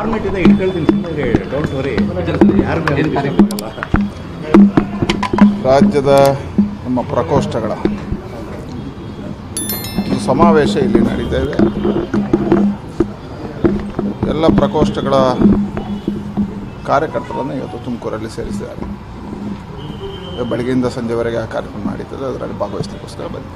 Format ಇದೆ ಇಟ್ಕೊಳ್ತೀನಿ ಸುಮ್ಮನೆ ಡೋಂಟ್ ವರಿ ಯಾರು ಏನು ಕಾರ್ಯ ರಾಜ್ಯದ ನಮ್ಮ ಪ್ರಕೋಷ್ಠಗಳ ಒಂದು ಸಮಾವೇಶ ಇಲ್ಲಿ ನಡೀತಾ ಇದೆ ಎಲ್ಲ ಪ್ರಕೋಷ್ಠಗಳ ಕಾರ್ಯಕರ್ತರನ್ನು ಇವತ್ತು ತುಮಕೂರಲ್ಲಿ ಸೇರಿಸಿದ್ದಾರೆ ಬೆಳಗ್ಗೆಯಿಂದ ಸಂಜೆವರೆಗೆ ಆ ಕಾರ್ಯಕ್ರಮ ನಡೀತದೆ ಅದರಲ್ಲಿ ಭಾಗವಹಿಸಲಿಕ್ಕೋಸ್ಕರ ಬಂದಿದೆ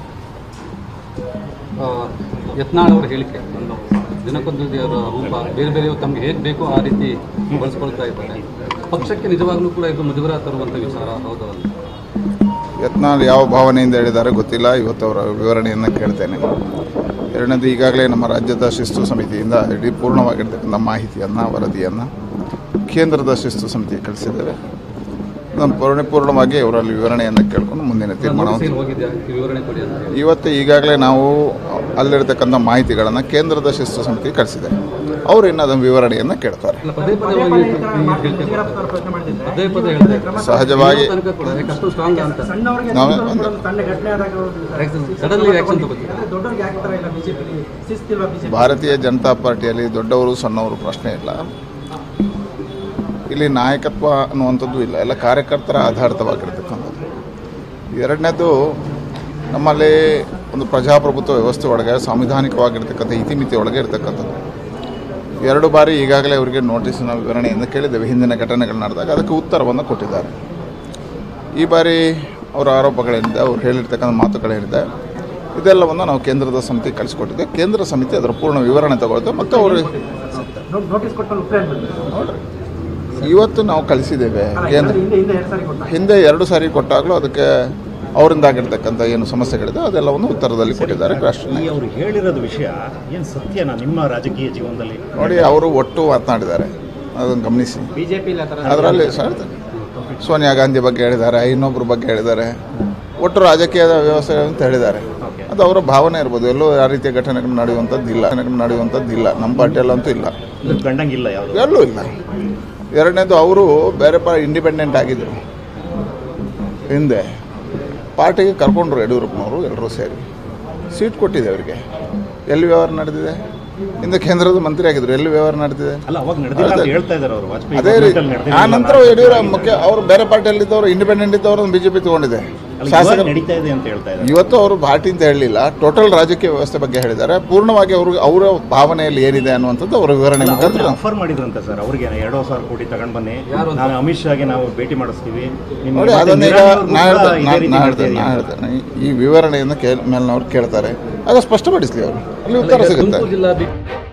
ಆ, ಯತ್ನಾಳ್ ಅವರ ಹೇಳಿಕೆ ಒಂದು ದಿನಕ್ಕೊಂದು ಅವರ ರೂಪ ಬೇರೆ ಬೇರೆ ತಮಗೆ ಹೇಗೆ ಬೇಕೋ ಆ ರೀತಿ ಬಳಸ್ಕೊಳ್ತಾ ಇದ್ದಾರೆ ಪಕ್ಷಕ್ಕೆ ನಿಜವಾಗ್ಲೂ ಕೂಡ ಇದು ಮುಜುಗರ ತರುವಂಥ ವಿಚಾರ ಹೌದು ಅಂತ ಯತ್ನಾಳ್ ಯಾವ ಭಾವನೆಯಿಂದ ಹೇಳಿದ್ದಾರೆ ಗೊತ್ತಿಲ್ಲ ಇವತ್ತು ಅವರ ವಿವರಣೆಯನ್ನು ಕೇಳ್ತೇನೆ ಎರಡನೇದು ಈಗಾಗಲೇ ನಮ್ಮ ರಾಜ್ಯದ ಶಿಸ್ತು ಸಮಿತಿಯಿಂದ ಇಡೀ ಪೂರ್ಣವಾಗಿರ್ತಕ್ಕಂಥ ಮಾಹಿತಿಯನ್ನು ವರದಿಯನ್ನು ಕೇಂದ್ರದ ಶಿಸ್ತು ಸಮಿತಿಗೆ ಕಳಿಸಿದ್ದೇವೆ ನಾನು ಪರಿಪೂರ್ಣವಾಗಿ ಅವರಲ್ಲಿ ವಿವರಣೆಯನ್ನು ಕೇಳ್ಕೊಂಡು ಮುಂದಿನ ತೀರ್ಮಾನ ನೋಟಿಸ್ ಏನು ಹೋಗಿದ್ಯಾ ಈ ವಿವರಣೆ ಕೊಡಿ ಅಂತ ಹೇಳಿ ಇವತ್ತು ಈಗಾಗಲೇ ನಾವು ಅಲ್ಲಿರ್ತಕ್ಕಂಥ ಮಾಹಿತಿಗಳನ್ನು ಕೇಂದ್ರದ ಶಿಸ್ತು ಸಮಿತಿಗೆ ಕಳಿಸಿದ್ದಾರೆ ಅವರು ಇನ್ನು ಅದನ್ನು ವಿವರಣೆಯನ್ನು ಕೇಳ್ತಾರೆ ಅಲ್ಲ ಪದೇ ಪದೇ ಹೋಗಿ ಈ ಹೇಳಿಕೆ ಕೊಡ್ತಾರೆ. ಪದೇ ಪದೇ ಹೇಳ್ತಾ ಇದ್ದಾರೆ. ಸಹಜವಾಗಿ ಇನ್ನೂ ತನಕ ಕೂಡ ಯಾಕೆ ಅಷ್ಟು ಸ್ಟ್ರಾಂಗ್ ಅಂತ ಸಣ್ಣವರಿಗೆ ನಾವೇ ಕೂಡ ಒಂದು- ಒಂದು ಸಣ್ಣ ಘಟನೆ ಆದಾಗ ಸಡನ್ಲಿ ಆಕ್ಷನ್ ತಗೋತೀವಿ ಅಂದ್ರೆ ದೊಡ್ಡವರಿಗೆ ಯಾಕೆ ತರ ಇಲ್ಲ ಬಿಜೆಪಿ ಶಿಸ್ತಿಲ್ವಾ ಬಿಜೆಪಿ ಭಾರತೀಯ ಜನತಾ ಪಾರ್ಟಿಯಲ್ಲಿ ದೊಡ್ಡವರು ಸಣ್ಣವರು ಪ್ರಶ್ನೆ ಇಲ್ಲ ಇಲ್ಲಿ ನಾಯಕತ್ವ ಅನ್ನುವಂಥದ್ದು ಇಲ್ಲ ಎಲ್ಲ ಕಾರ್ಯಕರ್ತರ ಆಧಾರಿತವಾಗಿರ್ತಕ್ಕಂಥದ್ದು ಎರಡನೇದು ನಮ್ಮಲ್ಲಿ ಒಂದು ಪ್ರಜಾಪ್ರಭುತ್ವ ವ್ಯವಸ್ಥೆ ಒಳಗೆ ಸಾಂವಿಧಾನಿಕವಾಗಿರ್ತಕ್ಕಂಥ ಇತಿಮಿತಿ ಒಳಗೆ ಇರತಕ್ಕಂಥದ್ದು ಎರಡು ಬಾರಿ ಈಗಾಗಲೇ ಅವರಿಗೆ ನೋಟಿಸಿನ ವಿವರಣೆಯನ್ನು ಕೇಳಿದ್ದೇವೆ ಹಿಂದಿನ ಘಟನೆಗಳು ನಡೆದಾಗ ಅದಕ್ಕೆ ಉತ್ತರವನ್ನು ಕೊಟ್ಟಿದ್ದಾರೆ ಈ ಬಾರಿ ಅವರ ಆರೋಪಗಳೇನಿದೆ ಅವ್ರು ಹೇಳಿರ್ತಕ್ಕಂಥ ಮಾತುಗಳೇನಿದೆ ಇದೆಲ್ಲವನ್ನು ನಾವು ಕೇಂದ್ರದ ಸಮಿತಿಗೆ ಕಳಿಸ್ಕೊಟ್ಟಿದ್ದೆ ಕೇಂದ್ರ ಸಮಿತಿ ಅದರ ಪೂರ್ಣ ವಿವರಣೆ ತಗೊಳುತ್ತೆ ಮತ್ತು ಅವರು ನೋಟಿಸ್ ಕೊಟ್ಟು ಉತ್ತರ ಏನ್ ಬಂದಿದೆ? ನೋಡ್ರಿ ಇವತ್ತು ನಾವು ಕಳಿಸಿದ್ದೇವೆ ಅಲ್ಲ, ಕೇಂದ್ರ ಹಿಂದೆ ಹಿಂದೆ ಎರಡು ಸಾರಿ ಕೊಟ್ಟ ಹಿಂದೆ ಎರಡು ಸಾರಿ ಕೊಟ್ಟಾಗಲೂ ಅದಕ್ಕೆ ಅವರಿಂದ ಆಗಿರ್ತಕ್ಕಂಥ ಏನು ಸಮಸ್ಯೆಗಳಿದೆ ಅದೆಲ್ಲವನ್ನು ಉತ್ತರದಲ್ಲಿ ಕೊಟ್ಟಿದ್ದಾರೆ ರಾಷ್ಟ್ರ ಈ ಅವರು ಹೇಳಿರೋದು ವಿಷಯ ಏನು ಸತ್ಯನಾ ನಿಮ್ಮ ರಾಜಕೀಯ ಜೀವನದಲ್ಲಿ ನೋಡಿ ಅವರು ಒಟ್ಟು ಮಾತನಾಡಿದ್ದಾರೆ ಅದನ್ನು ಗಮನಿಸಿ ಬಿಜೆಪಿ ಅದರಲ್ಲಿ ಹೇಳ್ತಾರೆ ಸೋನಿಯಾ ಗಾಂಧಿ ಬಗ್ಗೆ ಹೇಳಿದ್ದಾರೆ ಇನ್ನೊಬ್ಬರ ಬಗ್ಗೆ ಹೇಳಿದ್ದಾರೆ ಒಟ್ಟು ರಾಜಕೀಯದ ವ್ಯವಸ್ಥೆ ಅಂತ ಹೇಳಿದ್ದಾರೆ ಅದು ಅವರ ಭಾವನೆ ಇರ್ಬೋದು ಎಲ್ಲೋ ಆ ರೀತಿಯ ಘಟನೆಗಳು ನಡೆಯುವಂಥದ್ದು ಇಲ್ಲ ಘಟನೆಗಳು ನಡೆಯುವಂಥದ್ದು ಇಲ್ಲ ನಮ್ಮ ಪಾರ್ಟಿಯಲ್ಲಂತೂ ಇಲ್ಲ ಅಂದ್ರೆ ಕಂಡಂಗಿಲ್ಲ ಯಾವುದು ಎಲ್ಲೂ ಇಲ್ಲ ಎರಡನೇದು ಅವರು ಬೇರೆ ಪಾ ಇಂಡಿಪೆಂಡೆಂಟ್ ಆಗಿದ್ದರು ಹಿಂದೆ ಪಾರ್ಟಿಗೆ ಕರ್ಕೊಂಡ್ರು ಯಡಿಯೂರಪ್ಪನವರು ಎಲ್ಲರೂ ಸೇರಿ ಸೀಟ್ ಕೊಟ್ಟಿದೆ ಅವರಿಗೆ ಎಲ್ಲಿ ವ್ಯವಹಾರ ನಡೆದಿದೆ ಹಿಂದೆ ಕೇಂದ್ರದ ಮಂತ್ರಿ ಆಗಿದ್ರು ಎಲ್ಲಿ ವ್ಯವಹಾರ ನಡೆದಿದೆ ಅಲ್ಲ ಅವಾಗ ನಡೆದಿಲ್ಲ ಅಂತ ಹೇಳ್ತಾ ಇದ್ದಾರೆ ಅವರು ವಾಜಪೇಯಿ ಅದೇ ರೀತಿ government ಅಲ್ಲಿ ಆ ನಡೆದಿಲ್ಲ. ನಂತರ ಯಡಿಯೂರಪ್ಪ ಮುಖ್ಯ ಅವರು ಬೇರೆ ಪಾರ್ಟಿಯಲ್ಲಿದ್ದವರು ಇಂಡಿಪೆಂಡೆಂಟ್ ಇದ್ದವರು ಬಿಜೆಪಿ ತಗೊಂಡಿದೆ ಅಲ್ಲ, ಇವಾಗ ಶಾಸಕರು ನಡೀತಾ ಇದೆ ಅಂತ ಹೇಳ್ತಾ ಇದ್ದಾರೆ ಇವತ್ತು ಅವರು ಪಾರ್ಟಿ ಅಂತ ಹೇಳಲಿಲ್ಲ ಟೋಟಲ್ ರಾಜಕೀಯ ವ್ಯವಸ್ಥೆ ಬಗ್ಗೆ ಹೇಳಿದ್ದಾರೆ ಪೂರ್ಣವಾಗಿ ಅವರು ಅವರ ಭಾವನೆಯಲ್ಲಿ ಏನಿದೆ ಅನ್ನುವಂಥದ್ದು ಅವರ ವಿವರಣೆ ಮುಖಾಂತರ ಆಫರ್ ಮಾಡಿದ್ರಂತೆ ಸರ್ ಅವ್ರಿಗೆ ಎರಡು ಸಾವಿರ ಕೋಟಿ ತಗೊಂಡ್ ಬನ್ನಿ ಯಾರು ಅಂತ? ನಾನು ಅಮಿತ್ ಶಾಗೆ ನಾವು ಭೇಟಿ ಮಾಡಿಸ್ತೀವಿ ನಿಮ್ಮ ನೋಡಿ ಮತ್ತೆ ಅದನ್ನೀಗ ನಿರಾಣಿಯವ್ರಿಗೂ ನಾ ಕೂಡ ಹೇಳ್ದೆ- ಇದೇ ನಾ- ರೀತಿ ನಾ ಮಾಡ್ತಾ ಹೇಳ್ದೆ- ನಾ ಇದೆಯಾ? ಹೇಳ್ತೇನೆ ಈ ವಿವರಣೆಯನ್ನು ಕೇಳ ಮೇಲಿನವ್ರು ಕೇಳ್ತಾರೆ ಆಗ ಸ್ಪಷ್ಟಪಡಿಸಲಿ ಅವರು ಅಲ್ಲಿ ಉತ್ತರ ಸಿಗುತ್ತೆ ತುಮಕೂರು ಜಿಲ್ಲಾ ಬಿ